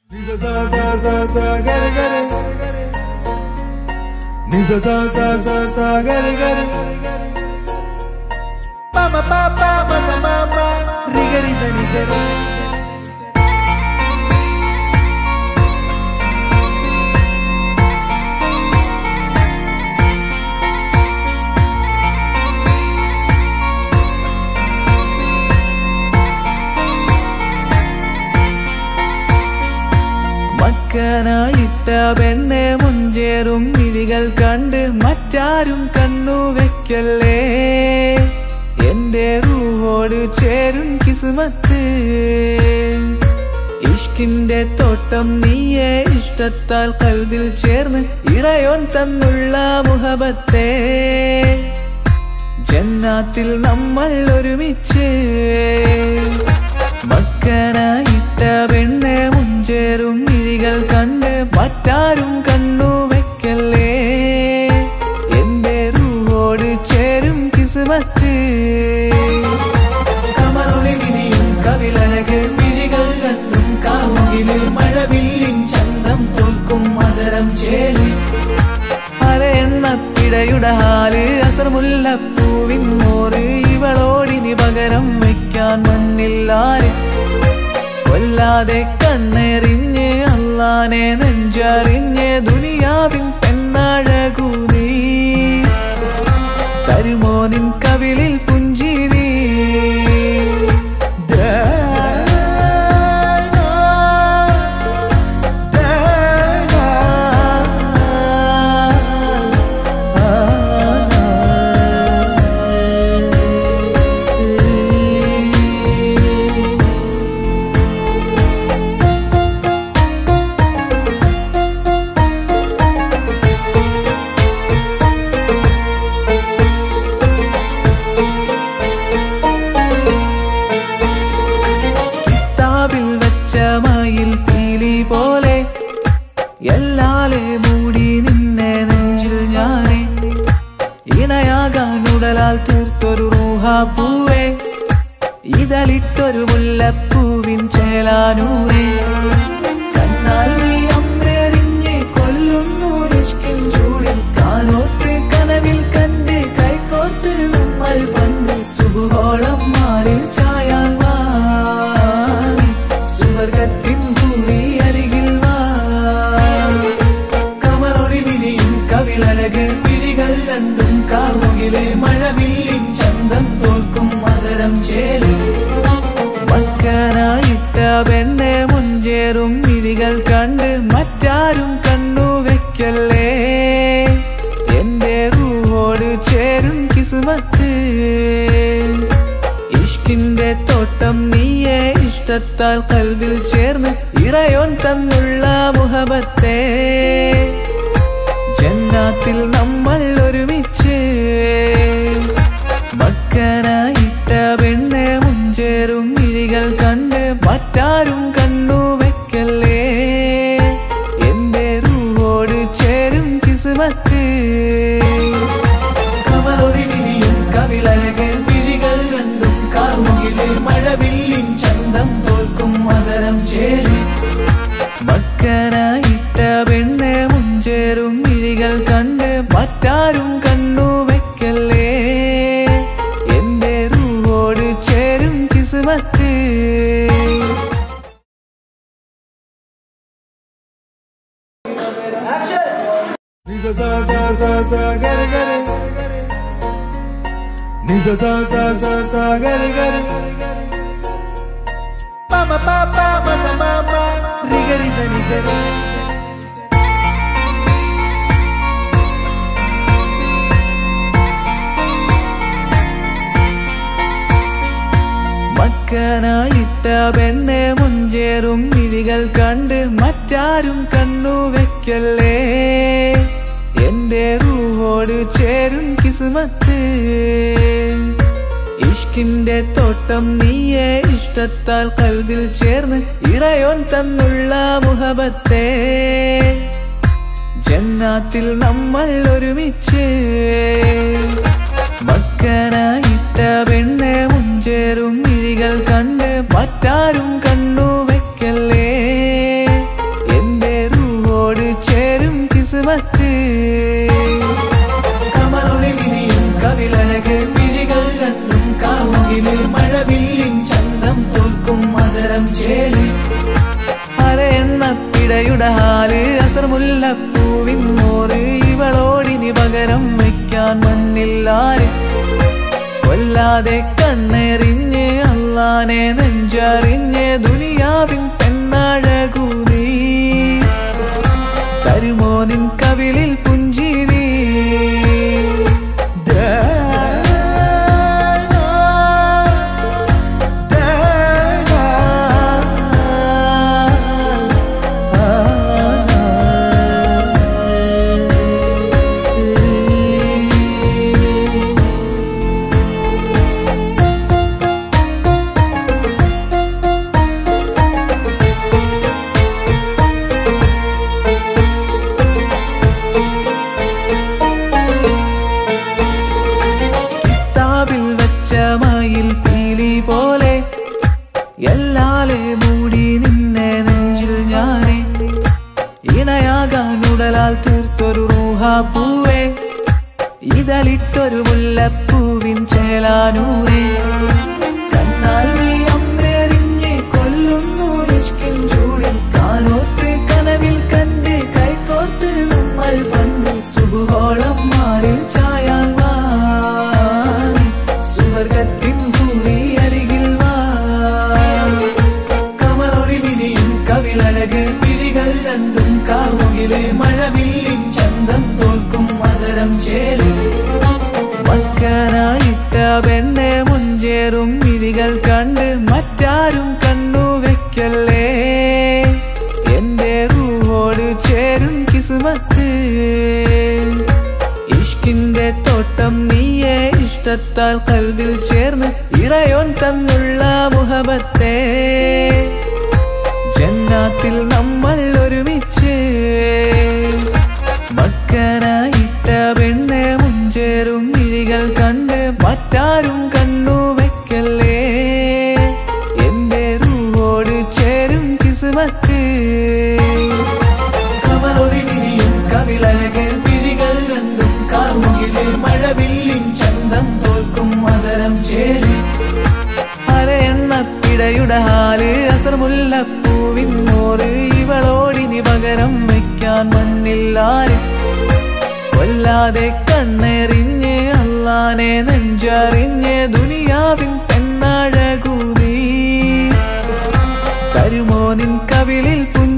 gare gare Nisa sa sa sa sa gare gare Mama papa mama mama Riga risa nisa re മക്കനായിട്ട പെണ്ണെ മുഞ്ചേറും മിഴികൾ കണ്ട് മറ്റാരും കണ്ണു വെക്കല്ലേ എന്റെ റൂഹോട് ചേരും കിസ്മത്ത് ഇഷ്കിന്റെ തോട്ടം നീയെ ഇഷ്ടത്താൽ കൽവിൽ ചേർന്ന് ഇറയോൻ തന്നുള്ള മുഹബത്തെ ജന്നാത്തിൽ നമ്മൾ ഒരുമിച്ച് മക്കനായിട്ട പെണ്ണെ മുഞ്ചേറും മിഴികൾ കണ്ട് മറ്റാരും കണ്ണു വെക്കല്ലേ എന്റെ റൂഹോട് ചേരും കിസ്മത്ത് കമറുളി വിരിയും കവിളഴക് മിഴികൾ കണ്ടും കാമുകില് മഴവില്ലിൻ ചന്തം തോൽക്കും മകരം ചേരും അരയെണ്ണപ്പിടയുടെ ഹാല് അസർമുല്ലപ്പൂവിൻ മോറ് ഇവളോടിനി പകരം വയ്ക്കാൻ വന്നില്ലാരെ കൊല്ലാതെ കണ്ണെറിഞ്ഞ് അല്ലാനെ നെഞ്ചറിഞ്ഞ് ദുനിയാവിൻ പെണ്ണഴകൂതി തരുമോ നിൻ കവിളിൽ പുഞ്ചിരി കിതാബിൽ വെച്ച മയിൽ പീലി പോലെ എല്ലാലെ മൂടി നിന്നെ നെഞ്ചിൽ ഞാനേ ഇണയാകാൻ ഉടലാൽ തീർത്തൊരു റൂഹാ പൂവേ ഇതളിട്ടൊരു മുല്ലപ്പൂവിൻ ചേലാനൂറേ കണ്ണാൽ നീ അമ്മേറിഞ്ഞ് കൊല്ലുന്നു ഇഷ്കിൻ ചൂടിൽ കാനോത്ത് കനവിൽ കണ്ട് കൈകോർത്ത് നമ്മൾ പണ്ട് സുബുഹോളം മാറിൽ ചായാൻ വാറി സുവർഗത്തിൻ ഭൂമി അരികിൽ വാ കമറൊളി വിരിയും കവിളഴക് പിഴികൾ രണ്ടും കാമുകിലെ മഴവില്ലിൻ ചന്തം തോൽക്കും മകരം ചേരും മക്കനായിട്ട പെണ്ണെ മുഞ്ചേറും മിഴികൾ കണ്ട് മറ്റാരും കണ്ണു വെക്കല്ലേ എന്റെ റൂഹോട് ചേരും കിസ്മത്ത് ഇഷ്കിന്റെ തോട്ടം നീയെ ഇഷ്ടത്താൽ കൽവിൽ ചേർന്ന് ഇറയോൻ തന്നുള്ള മുഹബത്തെ ജന്നാത്തിൽ നമ്മൾ ഒരുമിച്ച് മക്കനായിട്ട പെണ്ണെ മുഞ്ചേറും മിഴികൾ കണ്ട് മറ്റാരും കണ്ണു വെക്കല്ലേ എന്റെ റൂഹോട് ചേരും കിസ്മത്ത് കമറൊളി വിരിയും കവിളഴക് മിഴികൾ കണ്ടും കാർമുകിലെ മഴവില്ലിൻ ചന്തം തോൽക്കും മകരം ചേരും മക്കനായിട്ട പെണ്ണെ മുഞ്ചേറും മിഴികൾ കണ്ട് മറ്റാരും കണ്ണു വെക്കല്ലേ എന്റെ റൂഹോട് ചേരും കിസ്മത്ത് Nisa sa sa sa sa gare gare Nisa sa sa sa sa gare gare Mama papa mama mama Riga risa nisa re മക്കനായിട്ട പെണ്ണെ മുഞ്ചേറും മിഴികൾ കണ്ട് മറ്റാരും കണ്ണു വെക്കല്ലേ എന്റെ റൂഹോട് ചേരും കിസ്മത്ത് ഇഷ്കിന്റെ തോട്ടം നീയെ ഇഷ്ടത്താൽ കൽവിൽ ചേർന്ന് ഇറയോൻ തന്നുള്ള മുഹബത്തെ ജന്നാത്തിൽ നമ്മൾ ഒരുമിച്ച് മക്കനായിട്ട പെണ്ണെ മുഞ്ചേറും മിഴികൾ കണ്ട് മറ്റാരും കണ്ണു വെക്കല്ലേ കമലൊളി വിരിയും കവിളഴക് മിഴികൾ രണ്ടും കാമുകില് മഴവില്ലിൻ ചന്തം തോൽക്കും മധുരം ചേലി അരയെണ്ണപ്പിടയുടെ ഹാല് അസർമുല്ലപ്പൂവിൻ മോറ് ഇവളോടിനി പകരം വയ്ക്കാൻ മണ്ണില്ലാരെ കൊല്ലാതെ കണ്ണെറിഞ്ഞ് അല്ലാനെ നെഞ്ചറിഞ്ഞ് ദുനിയാവിൻ പെണ്ണഴകൂ നീ തരുമോ നിൻ കവിളിൽ പുഞ്ചിരി കിതാബിൽ വെച്ച മയിൽ പീലി പോലെ എല്ലാലെ മൂടി നിന്നെ നെഞ്ചിൽ ഞാനേ ഇണയാകാൻ ഉടലാൽ തീർത്തൊരു റൂഹ പൂവേ ഇതളിട്ടൊരു മുല്ലപ്പൂവിൻ ചേലാനൂരേ കണ്ണാൽ നീ അമ്മേറിഞ്ഞ് കൊല്ലുന്നു ഇഷ്കിൻ ചൂടിൽ കാനോത്ത് കനവിൽ കണ്ട് കൈകോർത്ത് നമ്മൾ പണ്ട് സുബുഹോളം മാറിൽ ചായാൻ വാറി സുവർഗത്തിൻ ഭൂമി അരികിൽ വാ കമലൊളി വിരിയും കവിളഴക് പിഴികൾ രണ്ടും കാർമുകിലെ മഴവില്ലിൻ ചന്തം തോൽക്കും മകരം ചേരും മക്കനായിട്ട പെണ്ണെ മുഞ്ചേറും മിഴികൾ കണ്ട് മറ്റാരും കണ്ണു വെക്കല്ലേ എന്റെ റൂഹോട് ചേരും കിസ്മത്ത് ഇഷ്കിന്റെ തോട്ടം നീയെ ഇഷ്ടത്താൽ കൽവിൽ ചേർന്ന് ഇറയോൻ തന്നുള്ള മുഹബത്തെ ജന്നാത്തിൽ നമ്മൾ ഒരുമിച്ച് മക്കനായിട്ട പെണ്ണെ മുഞ്ചേറും മിഴികൾ കണ്ട് മറ്റാരും കണ്ണു വെക്കല്ലേ എന്റെ റൂഹോട് ചേരും കിസ്മത്ത് കമലൊളി വിരിയും കവിളഴക് മിഴികൾ രണ്ടും കാർമുകിലെ മഴവില്ലിൻ ചന്തം തോൽക്കും മകരം ചേലി അരയെണ്ണപ്പിടയുടെ ഹാല് അസർമുല്ലപ്പൂവിൻ മോറ് ഇവളോടിനി പകരം വയ്ക്കാൻ മണ്ണില്ലാരെ കൊല്ലാതെ കണ്ണെറിഞ്ഞ് അല്ലാനെ നെഞ്ചറിഞ്ഞ് ദുനിയാവിൻ പെണ്ണഴകൂ നീ തരുമോ നിൻ കവിളിൽ പുഞ്ച